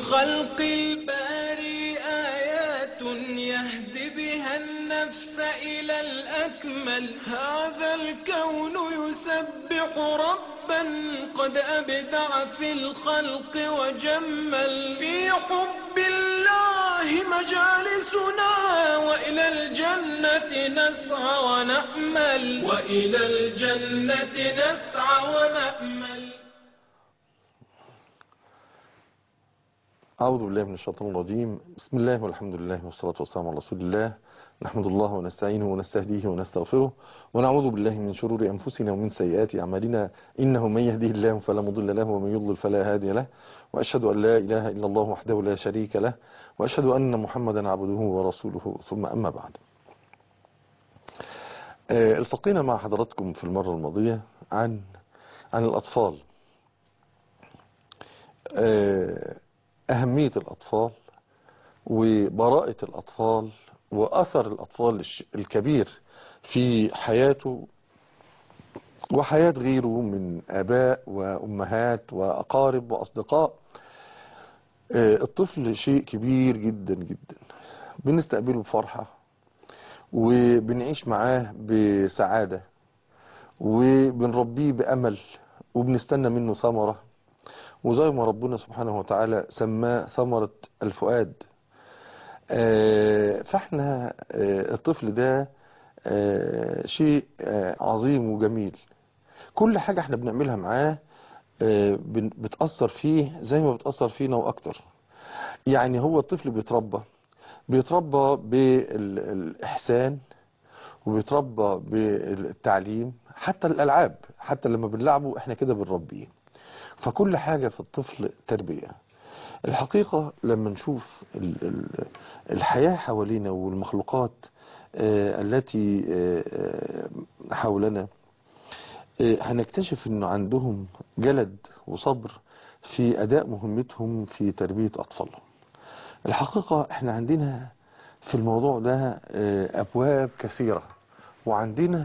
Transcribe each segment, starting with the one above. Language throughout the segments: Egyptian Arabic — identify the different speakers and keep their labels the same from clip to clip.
Speaker 1: خلق الباري آيات يهدي بها النفس إلى الأكمل هذا الكون يسبح ربا قد أبدع في الخلق وجمل في حب الله مجالسنا وإلى الجنة نسعى ونأمل وإلى الجنة نسعى ونأمل
Speaker 2: أعوذ بالله من الشيطان الرجيم بسم الله والحمد لله والصلاة والسلام على رسول الله نحمد الله ونستعينه ونستهديه ونستغفره ونعوذ بالله من شرور أنفسنا ومن سيئات أعمالنا إنه من يهديه الله فلا مضل له ومن يضلل فلا هادي له وأشهد أن لا إله إلا الله وحده لا شريك له وأشهد أن محمدا عبده ورسوله ثم أما بعد آه، التقينا مع حضراتكم في المرة الماضية عن عن الأطفال آه، أهمية الأطفال وبراءة الأطفال وأثر الأطفال الش- الكبير في حياته وحياة غيره من آباء وأمهات وأقارب وأصدقاء آه، الطفل شيء كبير جدا جدا بنستقبله بفرحة وبنعيش معاه بسعادة وبنربيه بأمل وبنستنى منه ثمرة وزي ما ربنا سبحانه وتعالى سماه ثمرة الفؤاد آه، فاحنا آه، الطفل ده آه، شيء آه، عظيم وجميل كل حاجة احنا بنعملها معاه آه، بن- بتأثر فيه زي ما بتأثر فينا وأكتر يعني هو الطفل بيتربى بيتربى بالإحسان وبيتربى بالتعليم حتى الألعاب حتى لما بنلعبه احنا كده بنربيه فكل حاجة في الطفل تربية الحقيقة لما نشوف ال- ال- الحياة حوالينا والمخلوقات آه، التي آه، آه، حولنا آه، هنكتشف انه عندهم جلد وصبر في اداء مهمتهم في تربية اطفالهم الحقيقة احنا عندنا في الموضوع ده آه، ابواب كثيرة وعندنا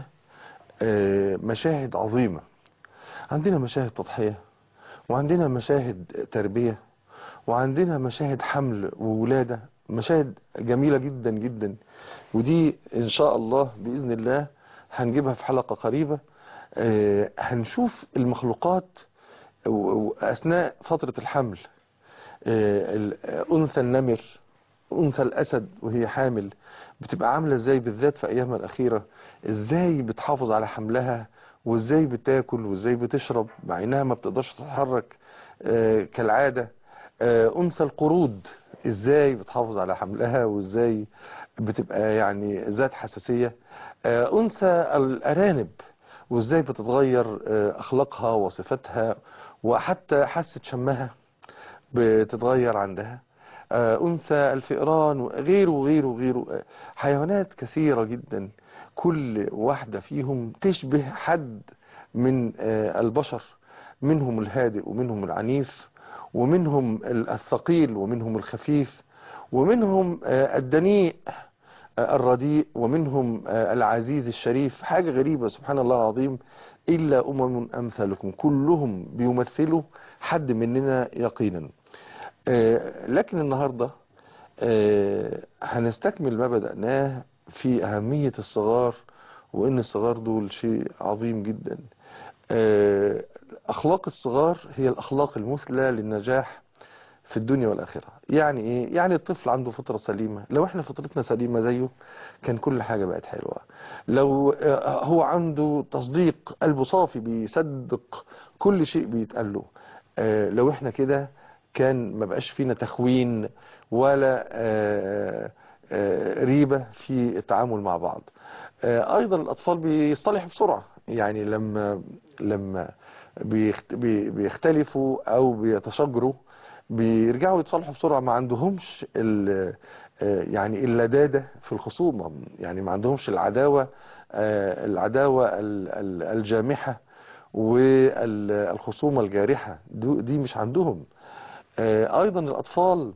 Speaker 2: آه، مشاهد عظيمة عندنا مشاهد تضحية وعندنا مشاهد تربية وعندنا مشاهد حمل وولادة مشاهد جميلة جدا جدا ودي ان شاء الله بإذن الله هنجيبها في حلقة قريبة آه، هنشوف المخلوقات و- و- أثناء فترة الحمل آه، ال- أنثى النمر أنثى الأسد وهي حامل بتبقى عاملة ازاي بالذات في أيامها الأخيرة ازاي بتحافظ على حملها وازاي بتاكل وازاي بتشرب مع انها ما بتقدرش تتحرك آه، كالعادة آه، أنثى القرود ازاي بتحافظ على حملها وازاي بتبقى يعني ذات حساسية آه، أنثى الأرانب وازاي بتتغير آه، أخلاقها وصفاتها وحتى حاسة شمها بتتغير عندها آه، أنثى الفئران وغيره وغيره وغيره آه، حيوانات كثيرة جدا كل واحدة فيهم تشبه حد من آه، البشر منهم الهادئ ومنهم العنيف ومنهم ال- الثقيل ومنهم الخفيف ومنهم آه، الدنيء آه، الرديء ومنهم آه، العزيز الشريف حاجة غريبة سبحان الله العظيم إلا أمم أمثالكم كلهم بيمثلوا حد مننا يقينا آه، لكن النهاردة آه، هنستكمل ما بدأناه في أهمية الصغار وإن الصغار دول شيء عظيم جدا آه، أخلاق الصغار هي الأخلاق المثلى للنجاح في الدنيا والآخرة يعني إيه؟ يعني الطفل عنده فطرة سليمة لو إحنا فطرتنا سليمة زيه كان كل حاجة بقت حلوة لو آه، هو عنده تصديق قلبه صافي بيصدق كل شيء بيتقال له آه، لو إحنا كده كان ما بقاش فينا تخوين ولا آه، آه، ريبة في التعامل مع بعض آه، أيضا الأطفال بيصطلحوا بسرعة يعني لما لما بيخت- بي- بيختلفوا أو بيتشاجروا بيرجعوا يتصالحوا بسرعة ما عندهمش ال- آه، يعني اللدادة في الخصومة يعني ما عندهمش العداوة آه، العداوة ال- ال- الجامحة والخصومة الجارحة دو- دي مش عندهم آه، أيضا الأطفال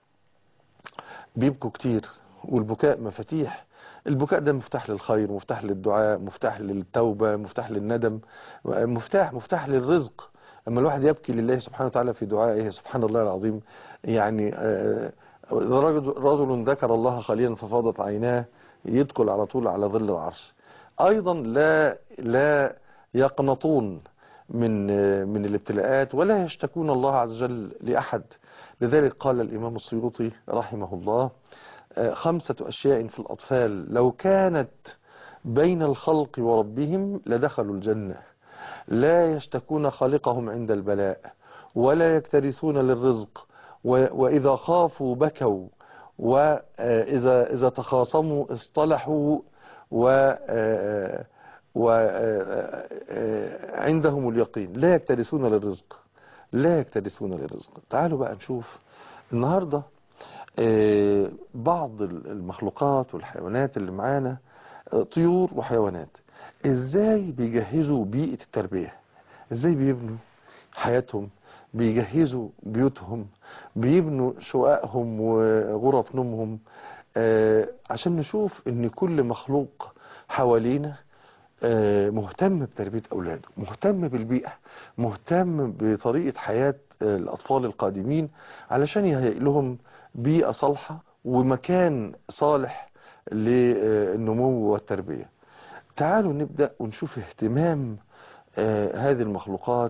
Speaker 2: بيبكوا كتير والبكاء مفاتيح البكاء ده مفتاح للخير مفتاح للدعاء مفتاح للتوبة مفتاح للندم مفتاح مفتاح للرزق اما الواحد يبكي لله سبحانه وتعالى في دعائه سبحان الله العظيم يعني آه، رجل رجل ذكر الله خاليا ففاضت عيناه يدخل على طول على ظل العرش ايضا لا لا يقنطون من آه، من الابتلاءات ولا يشتكون الله عز وجل لاحد لذلك قال الامام السيوطي رحمه الله آه، خمسة اشياء في الاطفال لو كانت بين الخلق وربهم لدخلوا الجنة لا يشتكون خالقهم عند البلاء ولا يكترثون للرزق و- وإذا خافوا بكوا وإذا إذا تخاصموا اصطلحوا و وعندهم اليقين لا يكترثون للرزق لا يكترثون للرزق تعالوا بقى نشوف النهاردة آه، بعض المخلوقات والحيوانات اللي معانا آه، طيور وحيوانات ازاي بيجهزوا بيئة التربية ازاي بيبنوا حياتهم بيجهزوا بيوتهم بيبنوا شققهم وغرف نومهم آه، عشان نشوف ان كل مخلوق حوالينا آه، مهتم بتربية أولاده مهتم بالبيئة مهتم بطريقة حياة آه، الأطفال القادمين علشان يهيئ لهم بيئة صالحة ومكان صالح للنمو والتربية تعالوا نبدأ ونشوف اهتمام آه، هذه المخلوقات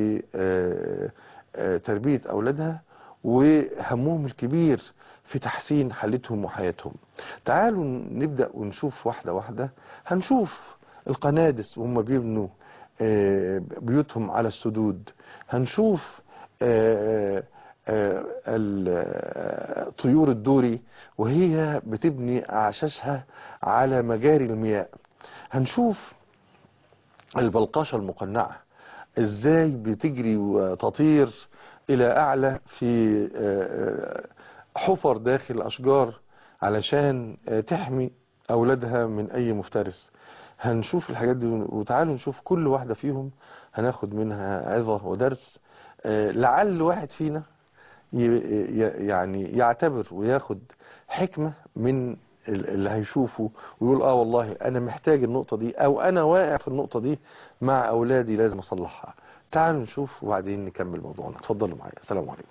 Speaker 2: لتربية أولادها وهمهم الكبير في تحسين حالتهم وحياتهم تعالوا نبدأ ونشوف واحدة واحدة هنشوف القنادس وهم بيبنوا آه، بيوتهم على السدود هنشوف آه، آه، ال- آه، طيور الدوري وهي بتبني أعشاشها على مجاري المياه هنشوف البلقاشة المقنعة ازاي بتجري وتطير الى اعلى في آه، آه، حفر داخل اشجار علشان آه، تحمي اولادها من اي مفترس هنشوف الحاجات دي وتعالوا نشوف كل واحدة فيهم هناخد منها عظة ودرس آه، لعل واحد فينا ي- ي- يعني يعتبر وياخد حكمة من ال- اللي هيشوفه ويقول اه والله انا محتاج النقطة دي او انا واقع في النقطة دي مع اولادي لازم اصلحها تعالوا نشوف وبعدين نكمل موضوعنا اتفضلوا معايا السلام عليكم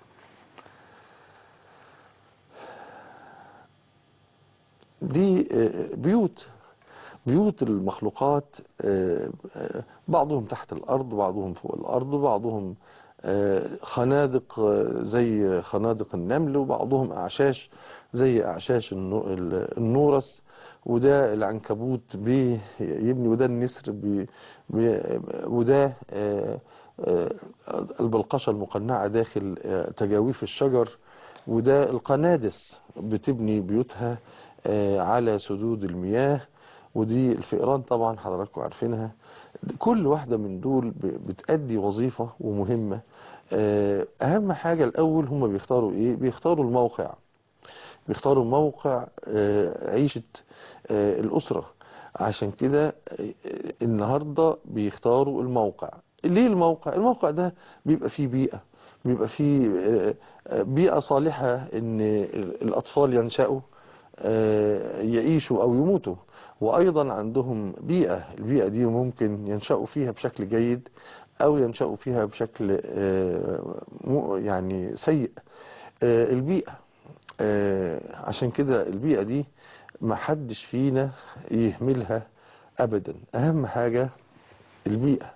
Speaker 2: دي آه، بيوت بيوت المخلوقات آه، آه، بعضهم تحت الأرض بعضهم فوق الأرض بعضهم آه، خنادق آه، زي خنادق النمل وبعضهم أعشاش زي أعشاش النو- ال- النورس وده العنكبوت بيبني وده النسر بي بي وده آه، آه، البلقشة المقنعة داخل آه، تجاويف الشجر وده القنادس بتبني بيوتها آه، على سدود المياه ودي الفئران طبعا حضراتكم عارفينها كل واحدة من دول ب- بتأدي وظيفة ومهمة آه، أهم حاجة الأول هم بيختاروا إيه بيختاروا الموقع بيختاروا موقع آه، عيشة آه، الأسرة عشان كده آه، النهاردة بيختاروا الموقع ليه الموقع الموقع ده بيبقى فيه بيئة بيبقى فيه آه، آه، بيئة صالحة ان الأطفال ينشأوا آه، يعيشوا أو يموتوا وأيضا عندهم بيئة البيئة دي ممكن ينشأوا فيها بشكل جيد أو ينشأوا فيها بشكل آه، مو- يعني سيء آه، البيئة آه، عشان كده البيئة دي ما حدش فينا يهملها أبدا أهم حاجة البيئة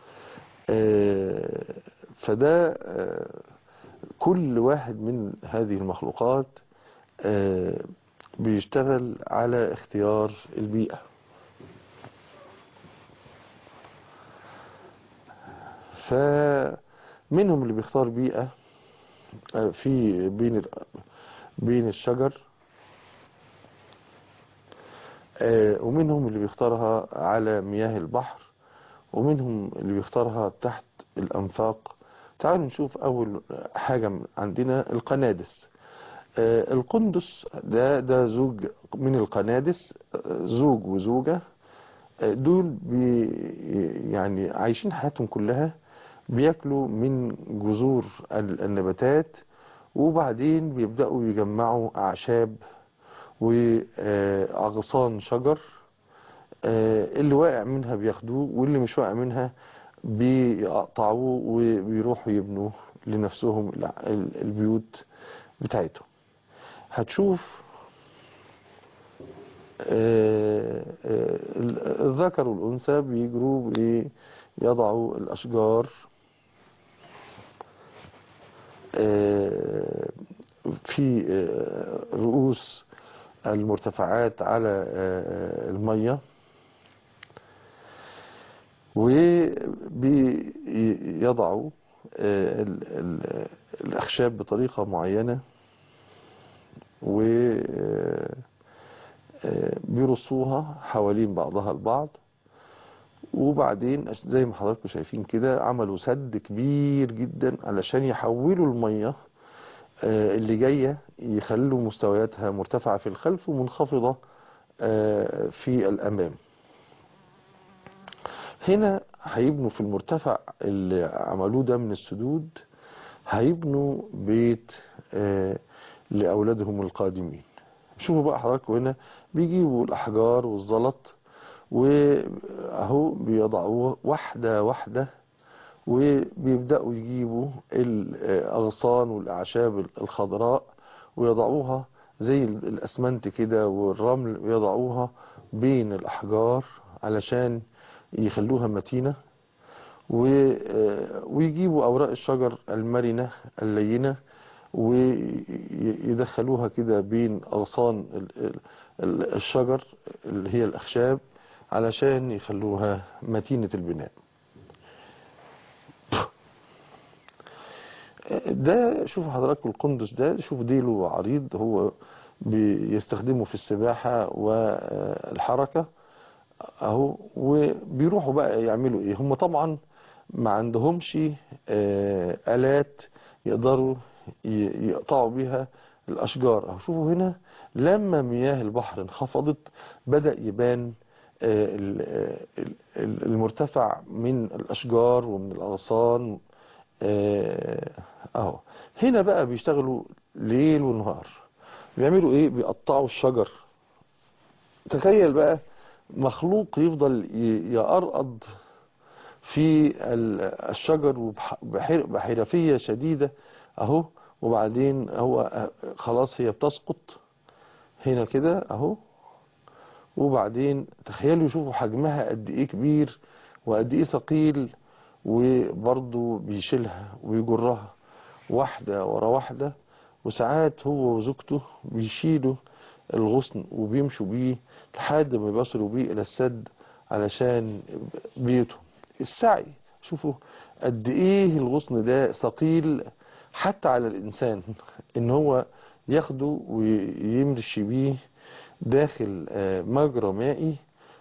Speaker 2: آه، فده آه، كل واحد من هذه المخلوقات آه، بيشتغل على اختيار البيئة فمنهم اللي بيختار بيئة آه، في بين ال- بين الشجر آه، ومنهم اللي بيختارها على مياه البحر ومنهم اللي بيختارها تحت الأنفاق تعالوا نشوف أول حاجة عندنا القنادس آه، القندس ده ده زوج من القنادس آه، زوج وزوجة آه، دول بي يعني عايشين حياتهم كلها بياكلوا من جذور ال- النباتات وبعدين بيبدأوا يجمعوا أعشاب وأغصان شجر آه، اللي واقع منها بياخدوه واللي مش واقع منها بيقطعوه وبيروحوا يبنوا لنفسهم الع- ال- البيوت بتاعتهم هتشوف آه، آه، الذكر والأنثى بيجروا بيضعوا الأشجار آه، في آه، رؤوس المرتفعات على آه، المية وبيضعوا آه، ال- ال- الأخشاب بطريقة معينة و آه، آه، بيرصوها حوالين بعضها البعض وبعدين زي ما حضراتكم شايفين كده عملوا سد كبير جدا علشان يحولوا المية آه، اللي جاية يخلوا مستوياتها مرتفعة في الخلف ومنخفضة آه، في الأمام هنا هيبنوا في المرتفع اللي عملوه ده من السدود هيبنوا بيت آه، لأولادهم القادمين شوفوا بقى حضراتكم هنا بيجيبوا الأحجار والزلط وأهو بيضعوه واحدة واحدة وبيبدأوا يجيبوا الأغصان والأعشاب الخضراء ويضعوها زي الأسمنت كده والرمل ويضعوها بين الأحجار علشان يخلوها متينة و- ويجيبوا أوراق الشجر المرنة اللينة ويدخلوها كده بين أغصان ال- ال- ال- الشجر اللي هي الأخشاب علشان يخلوها متينة البناء ده شوف حضراتكم القندس ده شوف ديله عريض هو بيستخدمه في السباحة والحركة اهو وبيروحوا بقى يعملوا ايه هم طبعا ما عندهمش آه، آلات يقدروا ي- يقطعوا بيها الأشجار اهو شوفوا هنا لما مياه البحر انخفضت بدأ يبان آه، ال- ال- ال- المرتفع من الأشجار ومن الأغصان آه، اهو هنا بقى بيشتغلوا ليل ونهار بيعملوا ايه بيقطعوا الشجر تخيل بقى مخلوق يفضل ي- يقرقض في ال- الشجر وبح- بحر- بحرفية شديدة اهو وبعدين هو خلاص هي بتسقط هنا كده اهو وبعدين تخيلوا شوفوا حجمها قد ايه كبير وقد ايه ثقيل وبرضه بيشيلها ويجرها واحدة ورا واحدة وساعات هو وزوجته بيشيلوا الغصن وبيمشوا بيه لحد ما بيصلوا بيه إلى السد علشان بيتهم السعي شوفوا قد ايه الغصن ده ثقيل حتى على الإنسان إن هو ياخده ويمشي بيه داخل آه، مجرى مائي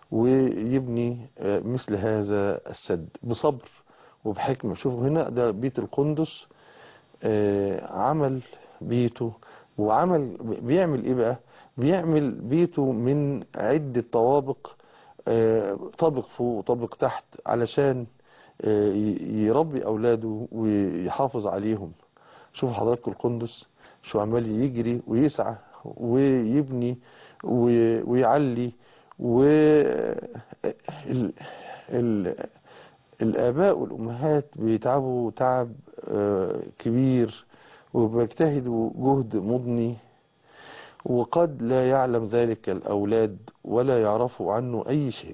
Speaker 2: ويبني آه، مثل هذا السد بصبر وبحكمة شوفوا هنا ده بيت القندس آه، عمل بيته وعمل بيعمل ايه بقى بيعمل بيته من عدة طوابق آه، طابق فوق وطابق تحت علشان آه، ي- يربي اولاده ويحافظ ويحافظ شوفوا حضراتكم القندس شو عمال يجري ويسعى ويبني و- ويعلي و ال- ال- الآباء والأمهات بيتعبوا تعب آه، كبير وبيجتهدوا جهد مضني وقد لا يعلم ذلك الأولاد ولا يعرفوا عنه أي شيء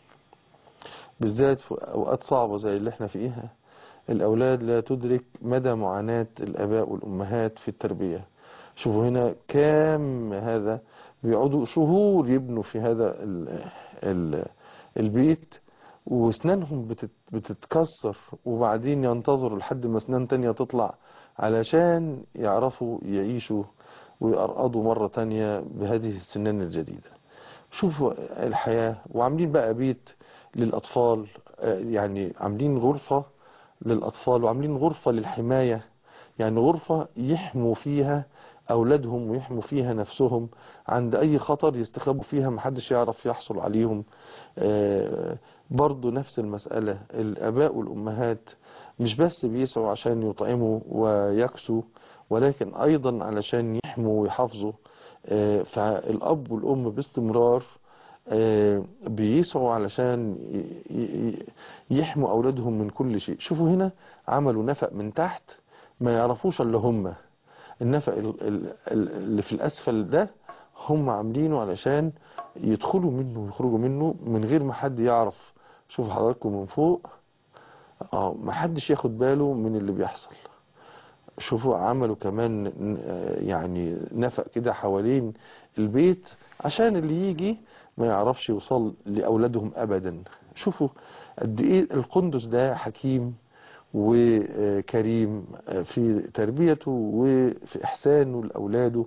Speaker 2: بالذات في أوقات صعبة زي اللي احنا فيها الأولاد لا تدرك مدى معاناة الآباء والأمهات في التربية شوفوا هنا كام هذا بيقعدوا شهور يبنوا في هذا ال ال البيت واسنانهم بتت بتتكسر وبعدين ينتظروا لحد ما اسنان تانية تطلع علشان يعرفوا يعيشوا ويقرقضوا مرة تانية بهذه السنان الجديدة شوفوا الحياة وعاملين بقى بيت للأطفال آه، يعني عاملين غرفة للأطفال وعاملين غرفة للحماية يعني غرفة يحموا فيها أولادهم ويحموا فيها نفسهم عند أي خطر يستخبوا فيها محدش يعرف يحصل عليهم آه، برضو نفس المسألة الآباء والأمهات مش بس بيسعوا عشان يطعموا ويكسوا ولكن أيضا علشان يحموا ويحافظوا آه، فالأب والأم باستمرار آه، بيسعوا علشان ي- ي- يحموا أولادهم من كل شيء شوفوا هنا عملوا نفق من تحت ما يعرفوش إلا هم النفق ال- ال- ال- اللي في الأسفل ده هم عاملينه علشان يدخلوا منه ويخرجوا منه من غير ما حد يعرف شوفوا حضراتكم من فوق اه ما حدش ياخد باله من اللي بيحصل شوفوا عملوا كمان ن- آه، يعني نفق كده حوالين البيت عشان اللي يجي ما يعرفش يوصل لأولادهم أبدا شوفوا قد إيه القندس ده حكيم وكريم في تربيته وفي إحسانه لأولاده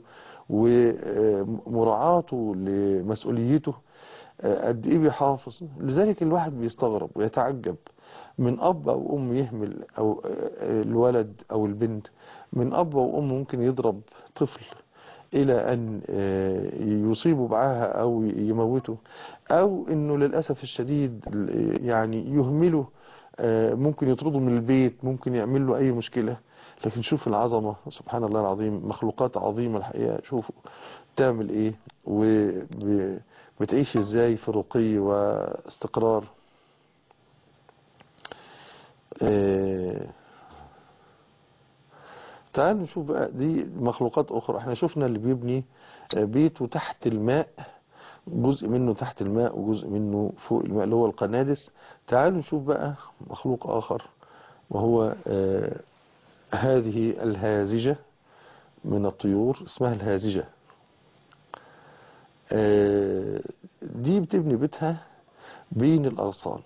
Speaker 2: ومراعاته لمسؤوليته قد إيه بيحافظ لذلك الواحد بيستغرب ويتعجب من أب أو أم يهمل أو الولد أو البنت من أب أو أم ممكن يضرب طفل إلى أن يصيبه بعاهة أو يموته أو أنه للأسف الشديد يعني يهمله ممكن يطرده من البيت ممكن يعمل له أي مشكلة لكن شوف العظمة سبحان الله العظيم مخلوقات عظيمة الحقيقة شوفوا تعمل إيه وبتعيش إزاي في رقي واستقرار آه، تعالوا نشوف بقى دي مخلوقات أخرى احنا شفنا اللي بيبني آه، بيته تحت الماء جزء منه تحت الماء وجزء منه فوق الماء اللي هو القنادس تعالوا نشوف بقى مخلوق آخر وهو آه، هذه الهازجة من الطيور اسمها الهازجة آه، دي بتبني بيتها بين الأغصان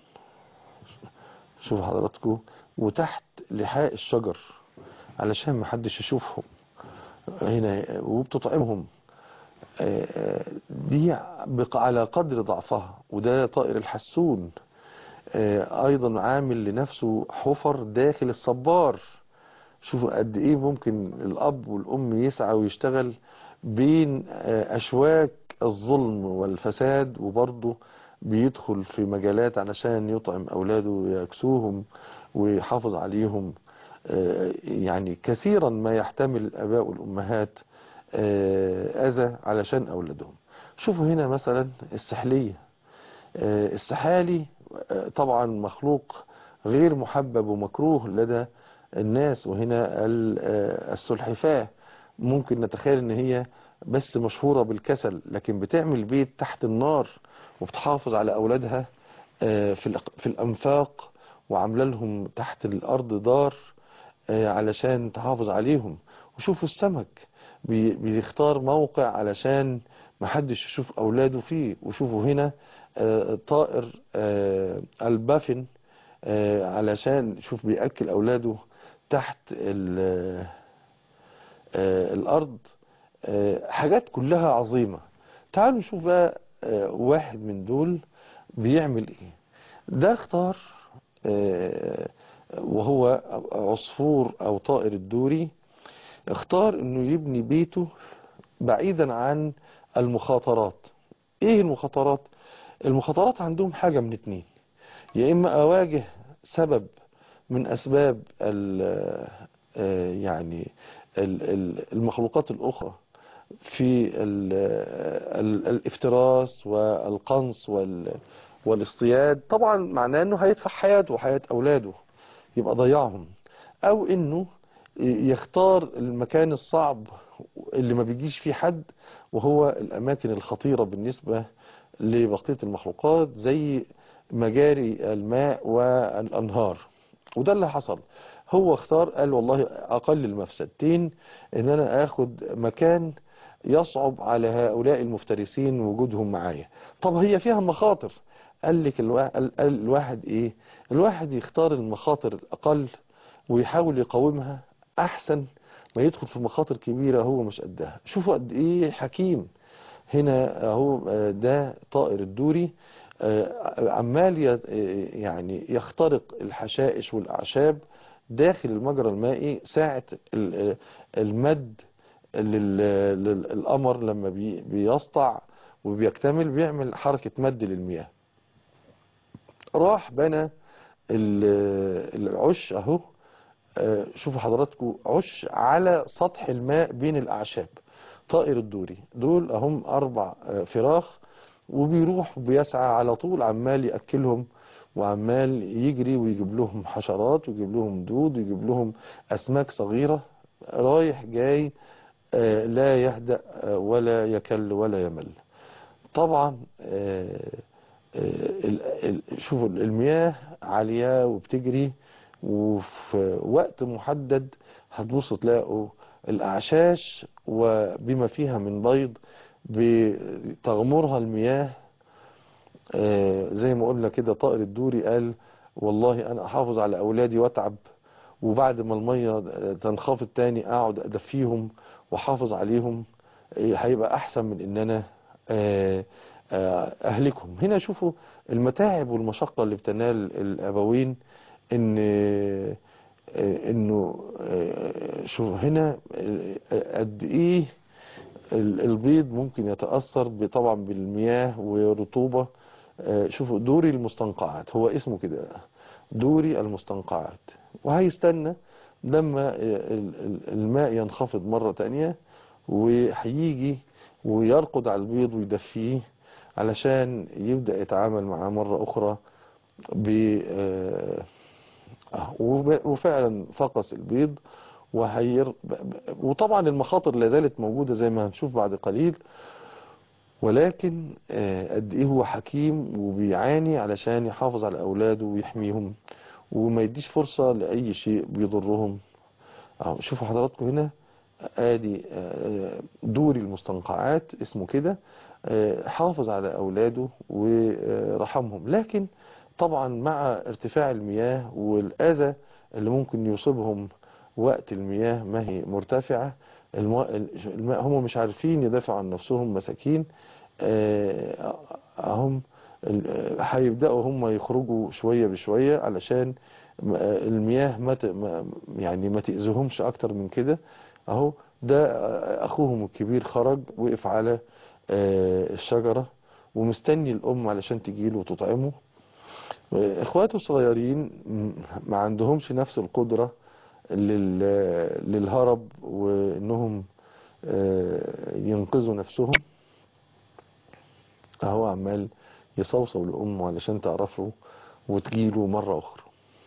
Speaker 2: شوف حضراتكم وتحت لحاء الشجر علشان ما حدش يشوفهم هنا وبتطعمهم آه، آه، دي بق- على قدر ضعفها وده طائر الحسون آه، ايضا عامل لنفسه حفر داخل الصبار شوفوا قد ايه ممكن الاب والام يسعى ويشتغل بين آه، اشواك الظلم والفساد وبرضه بيدخل في مجالات علشان يطعم اولاده ويكسوهم ويحافظ عليهم آه، يعني كثيرا ما يحتمل الاباء والامهات آه، اذى علشان اولادهم شوفوا هنا مثلا السحلية آه، السحالي آه، طبعا مخلوق غير محبب ومكروه لدى الناس وهنا ال- آه، السلحفاة ممكن نتخيل ان هي بس مشهورة بالكسل لكن بتعمل بيت تحت النار وبتحافظ على اولادها آه، في الأق- في الانفاق وعامله لهم تحت الارض دار آه، علشان تحافظ عليهم وشوفوا السمك بي- بيختار موقع علشان محدش يشوف اولاده فيه وشوفوا هنا آه، طائر آه، البافن آه، علشان شوف بيأكل اولاده تحت ال- آه، الارض آه، حاجات كلها عظيمة تعالوا نشوف بقى آه، واحد من دول بيعمل ايه ده اختار آه، وهو عصفور او طائر الدوري اختار انه يبني بيته بعيدا عن المخاطرات ايه المخاطرات المخاطرات عندهم حاجة من اتنين يا اما اواجه سبب من اسباب ال آه، يعني ال- ال- المخلوقات الاخرى في ال- ال- الافتراس والقنص وال- والاصطياد طبعا معناه انه هيدفع حياته وحياة اولاده يبقى ضيعهم او انه يختار المكان الصعب اللي ما بيجيش فيه حد وهو الاماكن الخطيرة بالنسبة لبقية المخلوقات زي مجاري الماء والانهار وده اللي حصل هو اختار قال والله اقل المفسدتين ان انا اخد مكان يصعب على هؤلاء المفترسين وجودهم معايا طب هي فيها مخاطر قال لك الوا... قال قال الواحد ايه الواحد يختار المخاطر الاقل ويحاول يقاومها احسن ما يدخل في مخاطر كبيرة هو مش قدها شوفوا قد ايه حكيم هنا اهو آه، ده طائر الدوري آه، عمال ي- يعني يخترق الحشائش والاعشاب داخل المجرى المائي ساعة ال- المد لل- للقمر لما بي- بيسطع وبيكتمل بيعمل حركة مد للمياه راح بنى ال- العش اهو آه، شوفوا حضراتكم عش على سطح الماء بين الأعشاب طائر الدوري دول هم أربع آه، فراخ وبيروح بيسعى على طول عمال يأكلهم وعمال يجري ويجيب لهم حشرات ويجيب لهم دود ويجيب لهم أسماك صغيرة رايح جاي آه، لا يهدأ آه، ولا يكل ولا يمل طبعا آه، آه، ال- ال- شوفوا المياه عالية وبتجري وفي وقت محدد هتبصوا تلاقوا الأعشاش وبما فيها من بيض بتغمرها المياه آه، زي ما قلنا كده طائر الدوري قال والله أنا أحافظ على أولادي وأتعب وبعد ما المية تنخفض تاني أقعد أدفيهم وأحافظ عليهم آه، هيبقى أحسن من إن أنا آه، آه، أهلكهم هنا شوفوا المتاعب والمشقة اللي بتنال الأبوين إن آه، إنه آه، شوف هنا آه، قد إيه ال- البيض ممكن يتأثر ب- طبعا بالمياه والرطوبة آه، شوفوا دوري المستنقعات هو اسمه كده دوري المستنقعات وهيستنى لما آه، ال- ال- الماء ينخفض مرة تانية وهيجي ويرقد على البيض ويدفيه علشان يبدأ يتعامل معاه مرة أخرى ب آه، آه، وب- وفعلا فقس البيض وهير ب- ب- وطبعا المخاطر لا زالت موجودة زي ما هنشوف بعد قليل ولكن آه، قد ايه هو حكيم وبيعاني علشان يحافظ على اولاده ويحميهم وما يديش فرصة لأي شيء بيضرهم أهو شوفوا حضراتكم هنا ادي آه، دوري المستنقعات اسمه كده آه، حافظ على اولاده ورحمهم لكن طبعا مع ارتفاع المياه والاذى اللي ممكن يصيبهم وقت المياه ما هي مرتفعة الماء الماء هم مش عارفين يدافعوا عن نفسهم مساكين آه، هم ال- هيبدأوا هم يخرجوا شوية بشوية علشان م- آه، المياه ما ت- ما- يعني ما تأذيهمش أكتر من كده أهو ده آه، أخوهم الكبير خرج وقف على آه، الشجرة ومستني الأم علشان تجيله وتطعمه آه، إخواته الصغيرين م- ما عندهمش نفس القدرة لل- للهرب وإنهم آه، ينقذوا نفسهم اهو عمال يصوصو لأمه علشان تعرفه وتجيله مرة أخرى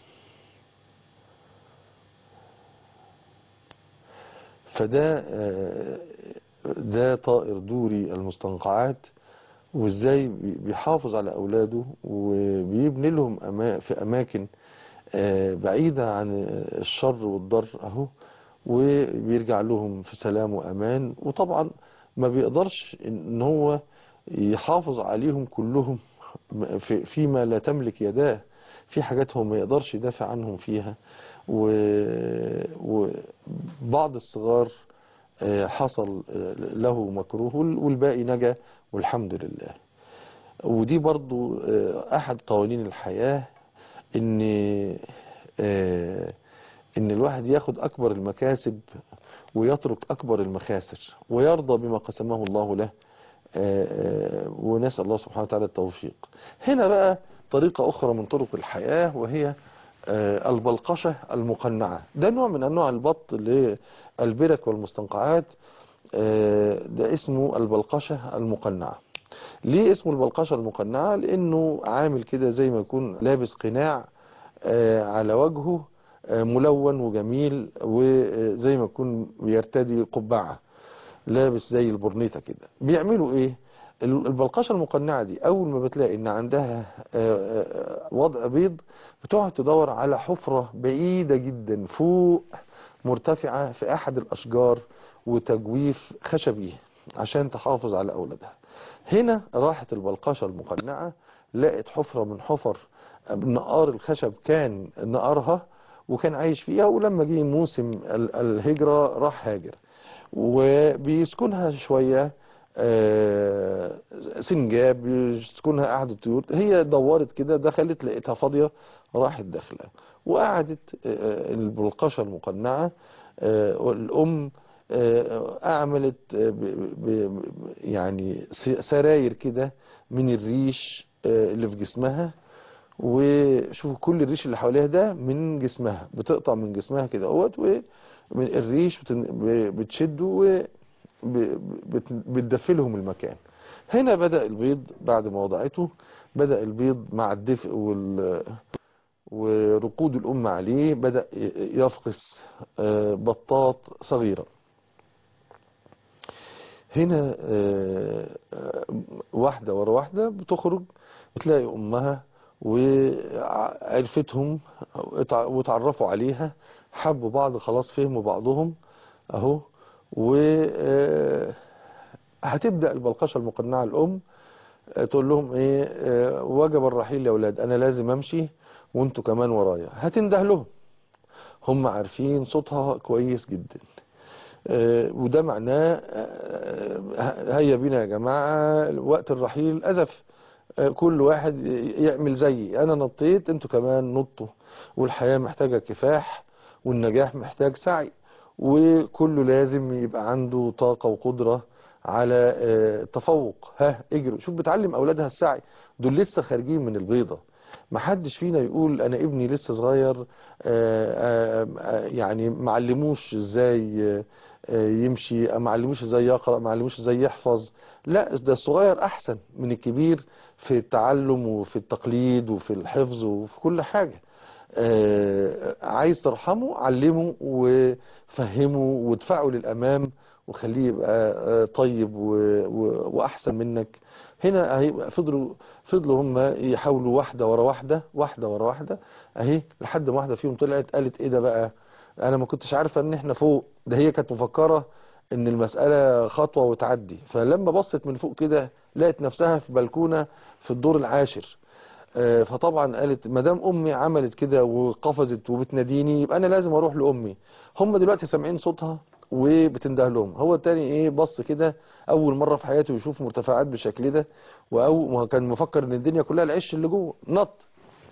Speaker 2: فده آه، ده طائر دوري المستنقعات وازاي بي- بيحافظ على أولاده وبيبني لهم أما في أماكن آه، بعيدة عن الشر والضر أهو وبيرجع لهم في سلام وأمان وطبعا ما بيقدرش إن هو يحافظ عليهم كلهم في فيما لا تملك يداه في حاجات هو ما يقدرش يدافع عنهم فيها و- وبعض الصغار آه، حصل آه، له مكروه وال- والباقي نجا والحمد لله ودي برضو آه، أحد قوانين الحياة إن آه، إن الواحد ياخد أكبر المكاسب ويترك أكبر المخاسر ويرضى بما قسمه الله له آه، آه، ونسأل الله سبحانه وتعالى التوفيق هنا بقى طريقة أخرى من طرق الحياة وهي آه، البلقشة المقنعة ده نوع من أنواع البط للبرك والمستنقعات آه، ده اسمه البلقشة المقنعة ليه اسمه البلقشة المقنعة لأنه عامل كده زي ما يكون لابس قناع آه، على وجهه آه، ملون وجميل وزي ما يكون بيرتدي قبعة لابس زي البرنيطة كده بيعملوا ايه ال- البلقشة المقنعة دي اول ما بتلاقي ان عندها آه، آه، وضع بيض بتقعد تدور على حفرة بعيدة جدا فوق مرتفعة في احد الاشجار وتجويف خشبي عشان تحافظ على اولادها هنا راحت البلقشة المقنعة لقت حفرة من حفر نقار الخشب كان نقرها وكان عايش فيها ولما جه موسم ال- الهجرة راح هاجر وبيسكنها شوية آه، سنجاب بيسكنها أحد الطيور هي دورت كده دخلت لقيتها فاضية راحت داخلة وقعدت آه، البلقشة المقنعة آه، الأم آه، أعملت آه، ب- ب- ب- يعني س- سراير كده من الريش آه، اللي في جسمها وشوفوا كل الريش اللي حواليها ده من جسمها بتقطع من جسمها كده اهوت ومن الريش بتن- ب- بتشده وبتدفلهم المكان هنا بدأ البيض بعد ما وضعته بدأ البيض مع الدفء وال ورقود الأم عليه بدأ يفقس آه، بطاط صغيرة هنا آه، آه، واحدة ورا واحدة بتخرج بتلاقي أمها وعرفتهم وتع- وتعرفوا عليها حبوا بعض خلاص فهموا بعضهم أهو و آه، هتبدأ البلقشة المقنعة الأم آه، تقول لهم إيه آه، وجب الرحيل يا أولاد أنا لازم أمشي وانتوا كمان ورايا هتنده لهم هم عارفين صوتها كويس جدا آه، وده معناه آه، هيا بينا يا جماعة وقت الرحيل أزف آه، كل واحد يعمل زيي أنا نطيت انتوا كمان نطوا والحياة محتاجة كفاح والنجاح محتاج سعي وكله لازم يبقى عنده طاقة وقدرة على آه، التفوق ها اجروا شوف بتعلم أولادها السعي دول لسه خارجين من البيضة محدش فينا يقول انا ابني لسه صغير آه، آه، آه، يعني معلموش ازاي آه، آه، يمشي معلموش ازاي يقرأ معلموش ازاي يحفظ لا ده الصغير احسن من الكبير في التعلم وفي التقليد وفي الحفظ وفي كل حاجة آه، عايز ترحمه علمه وفهمه وادفعه للأمام وخليه يبقى آه، طيب و- و- وأحسن منك هنا هيبقى فضلوا فضلوا هم يحاولوا واحدة ورا واحدة واحدة ورا واحدة اهي لحد ما واحدة فيهم طلعت قالت ايه ده بقى انا ما كنتش عارفة ان احنا فوق ده هي كانت مفكرة ان المسألة خطوة وتعدي فلما بصت من فوق كده لقت نفسها في بلكونة في الدور العاشر آه، فطبعا قالت ما دام امي عملت كده وقفزت وبتناديني يبقى انا لازم اروح لامي هم دلوقتي سامعين صوتها وبتنده لهم هو التاني ايه بص كده اول مره في حياته يشوف مرتفعات بالشكل ده واو ما كان مفكر ان الدنيا كلها العش اللي جوه نط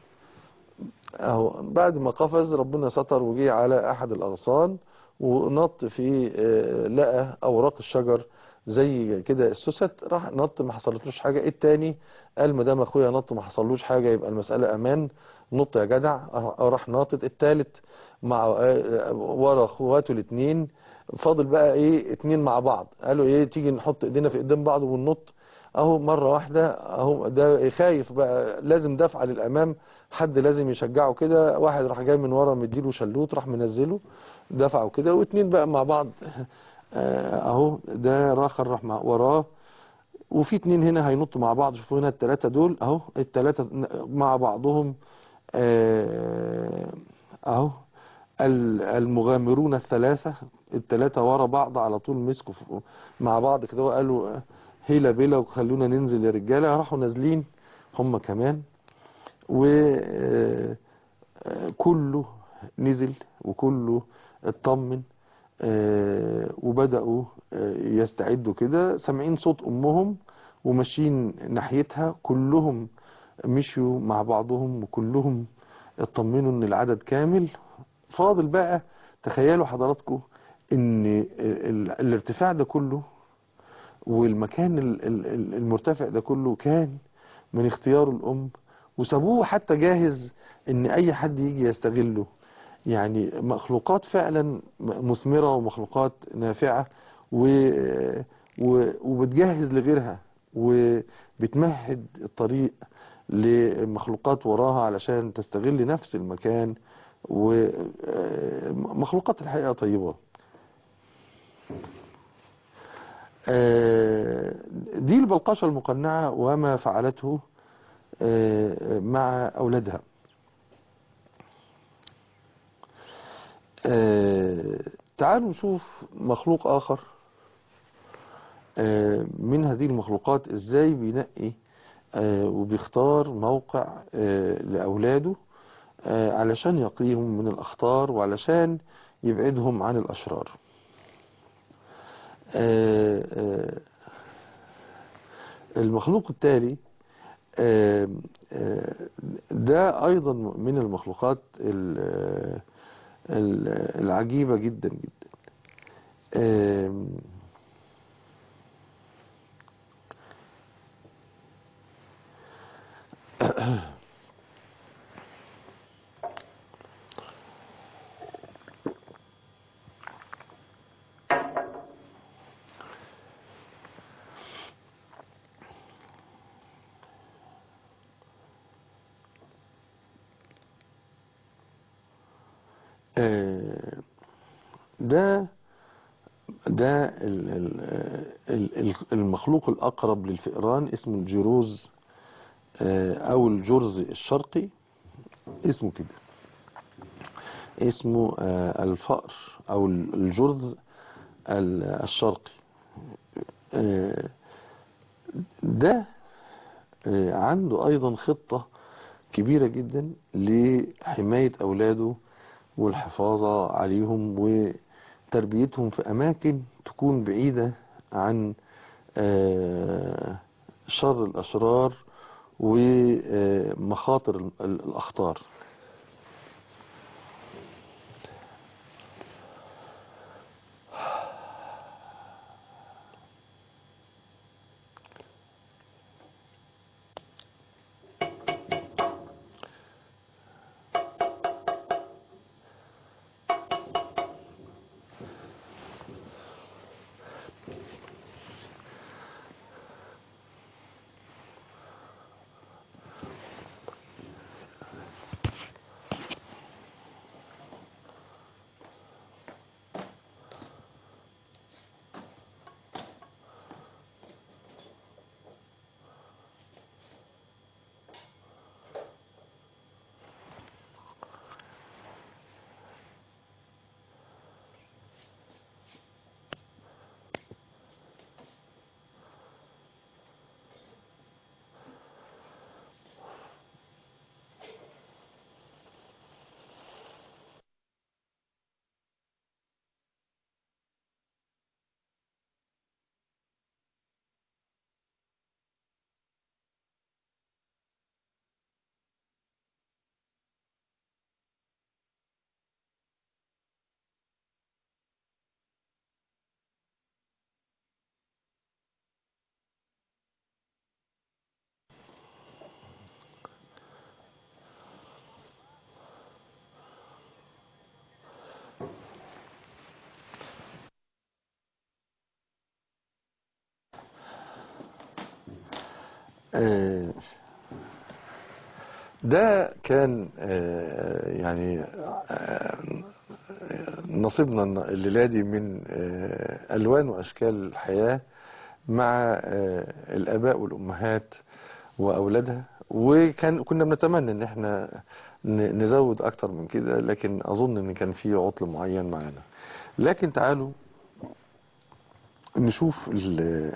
Speaker 2: اهو بعد ما قفز ربنا ستر وجه على احد الاغصان ونط في آه، لقى اوراق الشجر زي كده السوست راح نط ما حصلتلوش حاجه التاني قال ما دام اخويا نط ما حصلوش حاجه يبقى المساله امان نط يا جدع راح ناطط التالت مع آه، ورا اخواته الاثنين فاضل بقى ايه اتنين مع بعض قالوا ايه تيجي نحط ايدينا في ايدين بعض وننط اهو مرة واحدة اهو ده خايف بقى لازم دفعة للامام حد لازم يشجعه كده واحد راح جاي من ورا مديله شلوت راح منزله دفعه كده واتنين بقى مع بعض آه، اهو ده راخر راح مع وراه وفي اتنين هنا هينطوا مع بعض شوفوا هنا التلاتة دول اهو التلاتة مع بعضهم آه، اهو ال- المغامرون الثلاثة الثلاثة ورا بعض على طول مسكوا في- مع بعض كده وقالوا هيلا بيلا وخلونا ننزل يا رجالة راحوا نازلين هم كمان وكله نزل وكله اطمن آه، وبدأوا آه، يستعدوا كده سامعين صوت أمهم وماشيين ناحيتها كلهم مشيوا مع بعضهم وكلهم اطمنوا ان العدد كامل فاضل بقى تخيلوا حضراتكم ان ال- ال- الارتفاع ده كله والمكان ال- ال- ال- المرتفع ده كله كان من اختيار الأم وسابوه حتى جاهز ان اي حد يجي يستغله يعني مخلوقات فعلا مثمرة ومخلوقات نافعة و... و... وبتجهز لغيرها وبتمهد الطريق لمخلوقات وراها علشان تستغل نفس المكان ومخلوقات الحقيقة طيبة آه، دي البلقشة المقنعة وما فعلته آه، مع أولادها آه، تعالوا نشوف مخلوق آخر آه، من هذه المخلوقات ازاي بينقي آه، وبيختار موقع آه، لأولاده آه، علشان يقيهم من الأخطار وعلشان يبعدهم عن الأشرار آه، آه، المخلوق التالي آه، آه، ده أيضا من المخلوقات ال- ال- العجيبة جدا جدا آم، ده ده ال- ال- ال- ال- المخلوق الأقرب للفئران اسمه الجروز آه، أو الجرز الشرقي اسمه كده اسمه آه، الفأر أو الجرز ال- الشرقي آه، ده آه، عنده أيضا خطة كبيرة جدا لحماية أولاده والحفاظة عليهم وتربيتهم في أماكن تكون بعيدة عن آه، شر الأشرار ومخاطر ال- ال- الأخطار آه، ده كان آه، يعني آه، نصيبنا الليلة دي من آه، ألوان وأشكال الحياة مع آه، الآباء والأمهات وأولادها وكان كنا بنتمنى إن احنا ن- نزود أكتر من كده لكن أظن إن كان في عطل معين معانا لكن تعالوا نشوف ال-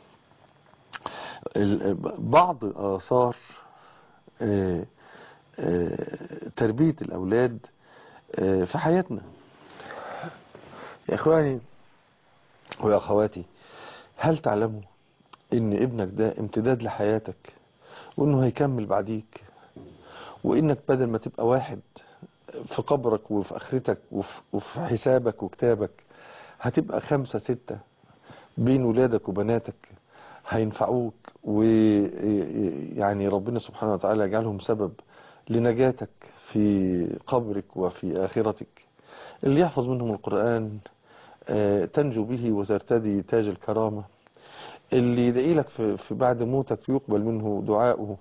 Speaker 2: ال- بعض آثار آه، آه، تربية الأولاد آه، في حياتنا يا إخواني ويا أخواتي هل تعلموا إن ابنك ده امتداد لحياتك وإنه هيكمل بعديك وإنك بدل ما تبقى واحد في قبرك وفي آخرتك وفي وفي حسابك وكتابك هتبقى خمسة ستة بين ولادك وبناتك هينفعوك ويعني ربنا سبحانه وتعالى يجعلهم سبب لنجاتك في قبرك وفي آخرتك اللي يحفظ منهم القرآن آه، تنجو به وترتدي تاج الكرامة اللي يدعي لك في في بعد موتك يقبل منه دعاؤه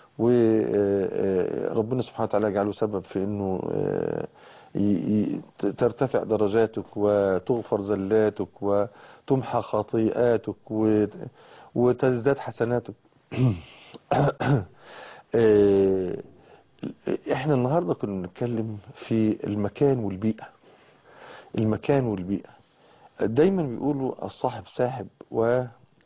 Speaker 2: وربنا سبحانه وتعالى يجعله سبب في انه آه، ي- ي- ت- ترتفع درجاتك وتغفر زلاتك وتمحى خطيئاتك و- وتزداد حسناتك آه، احنا النهاردة كنا بنتكلم في المكان والبيئة المكان والبيئة دايما بيقولوا الصاحب ساحب وال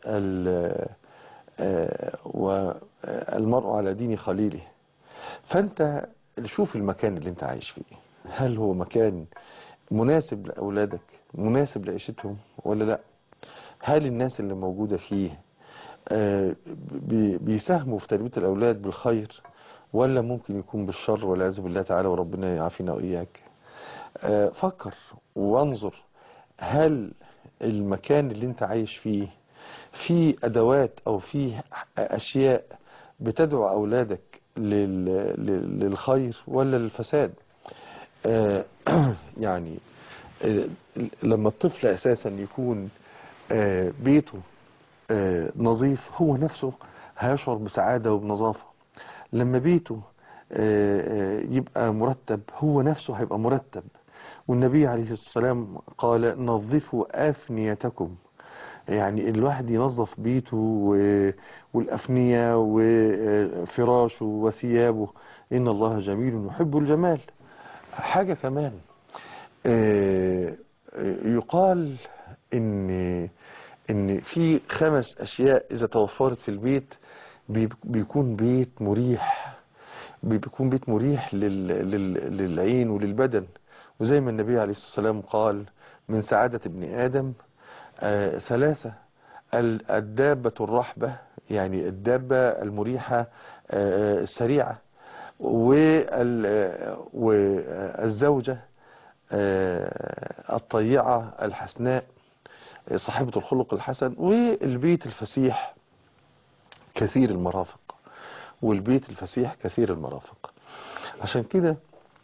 Speaker 2: آه، والمرء على دين خليله فانت شوف المكان اللي انت عايش فيه هل هو مكان مناسب لأولادك مناسب لعيشتهم ولا لا هل الناس اللي موجودة فيه آه، بي- بيساهموا في تربية الأولاد بالخير ولا ممكن يكون بالشر والعياذ بالله تعالى وربنا يعافينا وإياك آه، فكر وانظر هل المكان اللي انت عايش فيه فيه أدوات أو فيه أشياء بتدعو أولادك لل- لل- للخير ولا للفساد آه، يعني آه، لما الطفل أساسا يكون آه، بيته آه، نظيف هو نفسه هيشعر بسعادة وبنظافة لما بيته آه، آه، يبقى مرتب هو نفسه هيبقى مرتب والنبي عليه الصلاة والسلام قال نظفوا أفنيتكم يعني الواحد ينظف بيته و- والأفنية وفراشه وثيابه إن الله جميل يحب الجمال حاجة كمان آه، آه، يقال إن إن في خمس أشياء إذا توفرت في البيت بي- بيكون بيت مريح بيكون بيت مريح لل... لل... للعين وللبدن وزي ما النبي عليه الصلاة والسلام قال من سعادة ابن آدم آه ثلاثة ال- الدابة الرحبة يعني الدابة المريحة آه السريعة وال... آه، والزوجة آه الطيعة الحسناء آه، صاحبة الخلق الحسن والبيت الفسيح كثير المرافق والبيت الفسيح كثير المرافق عشان كده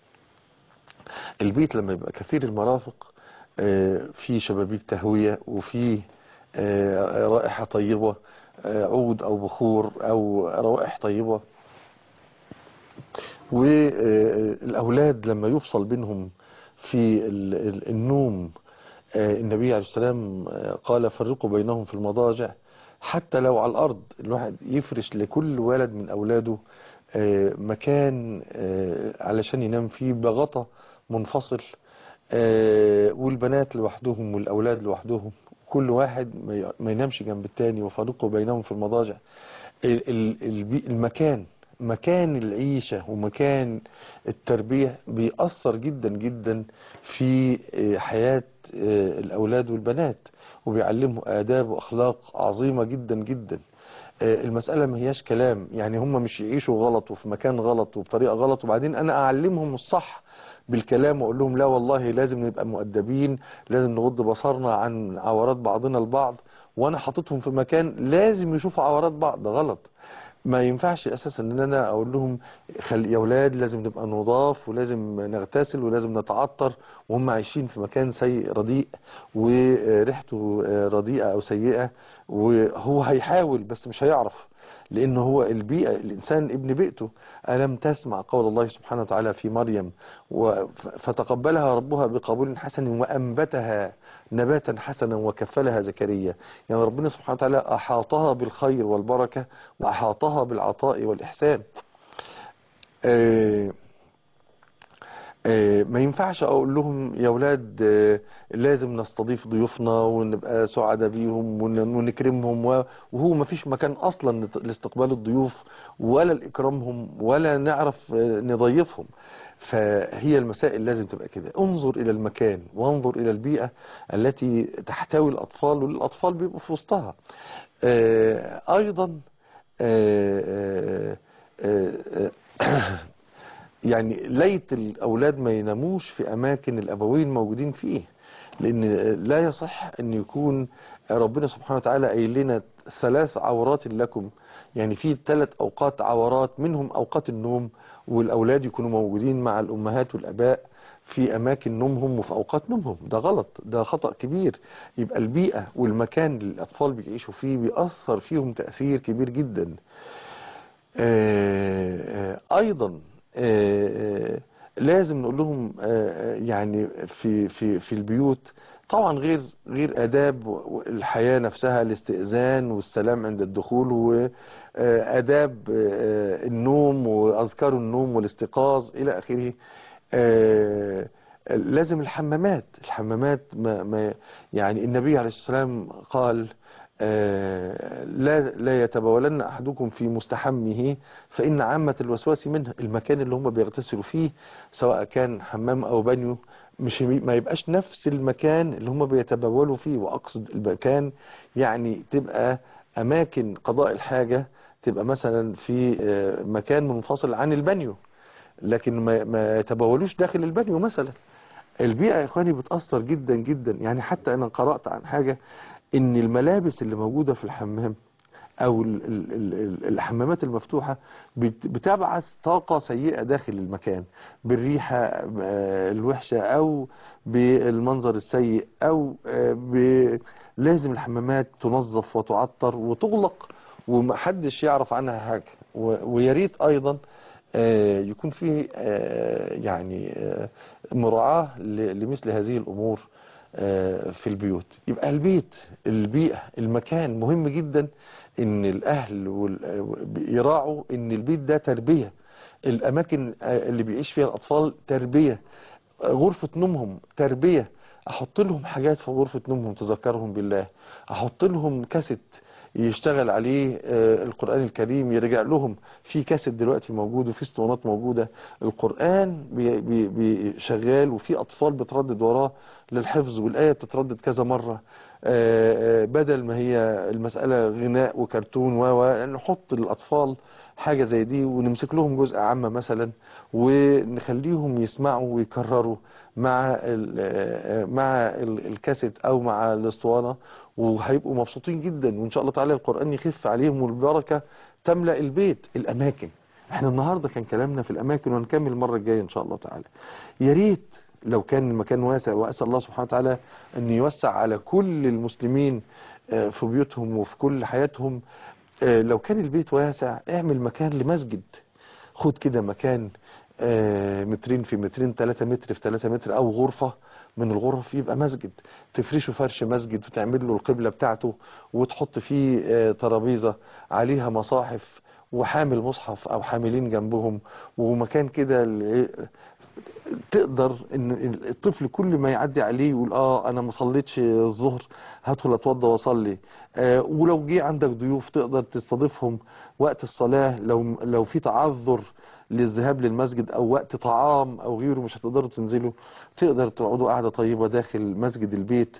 Speaker 2: البيت لما يبقى كثير المرافق آه، فيه شبابيك تهوية وفيه آه، رائحة طيبة آه، عود أو بخور أو روائح طيبة والأولاد لما يفصل بينهم في ال- ال- النوم آه، النبي عليه السلام آه، قال فرقوا بينهم في المضاجع حتى لو على الأرض الواحد يفرش لكل ولد من أولاده آه، مكان آه، علشان ينام فيه بغطا منفصل آه، والبنات لوحدهم والأولاد لوحدهم كل واحد ما ي- ما ينامش جنب التاني وفرقوا بينهم في المضاجع ال- ال- البي- المكان مكان العيشة ومكان التربية بيأثر جدا جدا في آه، حياة آه، الأولاد والبنات وبيعلمهم آداب وأخلاق عظيمة جدا جدا آه، المسألة ما هياش كلام يعني هم مش يعيشوا غلط وفي مكان غلط وبطريقة غلط وبعدين أنا أعلمهم الصح بالكلام وأقول لهم لا والله لازم نبقى مؤدبين لازم نغض بصرنا عن عورات بعضنا البعض وأنا حاططهم في مكان لازم يشوفوا عورات بعض ده غلط ما ينفعش اساسا ان انا اقول لهم خل يا اولاد لازم نبقى نضاف ولازم نغتسل ولازم نتعطر وهم عايشين في مكان سيء رديء وريحته رديئة او سيئة وهو هيحاول بس مش هيعرف لان هو البيئة الانسان ابن بيئته الم تسمع قول الله سبحانه وتعالى في مريم و- فتقبلها ربها بقبول حسن وانبتها نباتا حسنا وكفلها زكريا يعني ربنا سبحانه وتعالى أحاطها بالخير والبركة وأحاطها بالعطاء والإحسان آه، آه، ما ينفعش أقول لهم يا أولاد آه، لازم نستضيف ضيوفنا ونبقى سعداء بيهم ون- ونكرمهم و- وهو ما فيش مكان أصلا لت- لاستقبال الضيوف ولا لإكرامهم ولا نعرف آه، نضيفهم فهي المسائل لازم تبقى كده انظر إلى المكان وانظر إلى البيئة التي تحتوي الأطفال والأطفال بيبقوا في وسطها آه، أيضا آه، آه، آه، يعني ليت الأولاد ما يناموش في أماكن الأبوين موجودين فيه لأن لا يصح أن يكون ربنا سبحانه وتعالى قايل لنا ثلاث عورات لكم يعني في ثلاث أوقات عورات منهم أوقات النوم والأولاد يكونوا موجودين مع الأمهات والأباء في أماكن نومهم وفي أوقات نومهم ده غلط ده خطأ كبير يبقى البيئة والمكان اللي الأطفال بيعيشوا فيه بيأثر فيهم تأثير كبير جدا آه، آه، أيضا آه، آه، لازم نقول لهم آه، آه، يعني في في في البيوت طبعا غير غير آداب الحياة نفسها الاستئذان والسلام عند الدخول وآداب آه، النوم وأذكار النوم والاستيقاظ إلى آخره آه، لازم الحمامات الحمامات ما ما يعني النبي عليه الصلاة والسلام قال آه، لا لا يتبولن احدكم في مستحمه فان عامه الوسواس منه المكان اللي هم بيغتسلوا فيه سواء كان حمام او بانيو مش ما يبقاش نفس المكان اللي هم بيتبولوا فيه واقصد المكان يعني تبقى اماكن قضاء الحاجه تبقى مثلا في آه، مكان منفصل عن البانيو لكن ما ما يتبولوش داخل البانيو مثلا البيئة يا اخواني بتأثر جدا جدا يعني حتى انا قرأت عن حاجة ان الملابس اللي موجودة في الحمام او ال- ال- ال- ال- الحمامات المفتوحة بت- بتبعث طاقة سيئة داخل المكان بالريحة آه، الوحشة او بالمنظر السيء او آه، ب- لازم الحمامات تنظف وتعطر وتغلق ومحدش يعرف عنها حاجة و- ويا ريت ايضا آه، يكون فيه آه، يعني آه، مراعاة ل- لمثل هذه الأمور آه، في البيوت يبقى البيت البيئة المكان مهم جدا ان الاهل وال- يراعوا ان البيت ده تربية الاماكن آه، اللي بيعيش فيها الاطفال تربية غرفة نومهم تربية احط لهم حاجات في غرفة نومهم تذكرهم بالله احط لهم كاسيت يشتغل عليه آه، القرآن الكريم يرجع لهم في كاسيت دلوقتي موجود وفي اسطوانات موجودة القرآن بي بي بي شغال وفي أطفال بتردد وراه للحفظ والآية بتتردد كذا مرة آه، آه، بدل ما هي المسألة غناء وكرتون و و نحط للأطفال حاجة زي دي ونمسك لهم جزء عامة مثلا ونخليهم يسمعوا ويكرروا مع ال- آه، مع ال- الكاسيت أو مع الاسطوانة وهيبقوا مبسوطين جدا وإن شاء الله تعالى القرآن يخف عليهم والبركة تملأ البيت الأماكن احنا النهاردة كان كلامنا في الأماكن ونكمل المرة الجاية إن شاء الله تعالى يا ريت لو كان المكان واسع وأسأل الله سبحانه وتعالى أن يوسع على كل المسلمين آه، في بيوتهم وفي كل حياتهم آه، لو كان البيت واسع اعمل مكان لمسجد خد كده مكان آه، مترين في مترين 3 متر في 3 متر او غرفة من الغرف يبقى مسجد تفرشه فرش مسجد وتعمل له القبلة بتاعته وتحط فيه آه، ترابيزة عليها مصاحف وحامل مصحف او حاملين جنبهم ومكان كده ل- تقدر ان الطفل كل ما يعدي عليه يقول اه انا ما صليتش الظهر هدخل اتوضى واصلي آه ولو جه عندك ضيوف تقدر تستضيفهم وقت الصلاة لو لو في تعذر للذهاب للمسجد او وقت طعام او غيره مش هتقدروا تنزلوا تقدر تقعدوا قعدة طيبة داخل مسجد البيت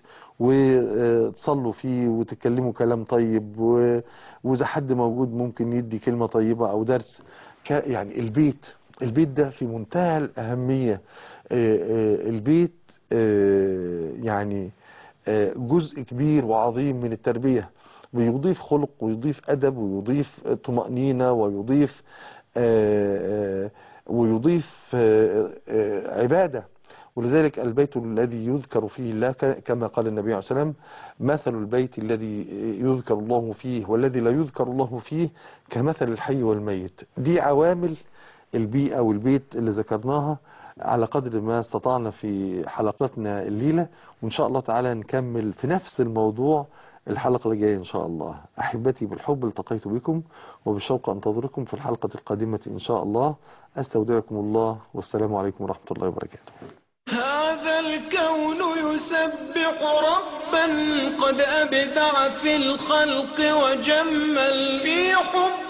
Speaker 2: وتصلوا فيه وتتكلموا كلام طيب و- واذا حد موجود ممكن يدي كلمة طيبة او درس ك- يعني البيت البيت ده في منتهى الأهمية آه، آه، البيت آه، يعني آه، جزء كبير وعظيم من التربية بيضيف خلق ويضيف أدب ويضيف طمأنينة ويضيف آه، آه، ويضيف آه، آه، عبادة ولذلك البيت الذي يذكر فيه الله ك- كما قال النبي عليه الصلاة والسلام مثل البيت الذي يذكر الله فيه والذي لا يذكر الله فيه كمثل الحي والميت دي عوامل البيئة والبيت اللي ذكرناها على قدر ما استطعنا في حلقتنا الليلة وإن شاء الله تعالى نكمل في نفس الموضوع الحلقة اللي جاية إن شاء الله أحبتي بالحب التقيت بكم وبالشوق أنتظركم في الحلقة القادمة إن شاء الله أستودعكم الله والسلام عليكم ورحمة الله وبركاته
Speaker 1: هذا الكون يسبح ربا قد أبدع في الخلق وجمل في حب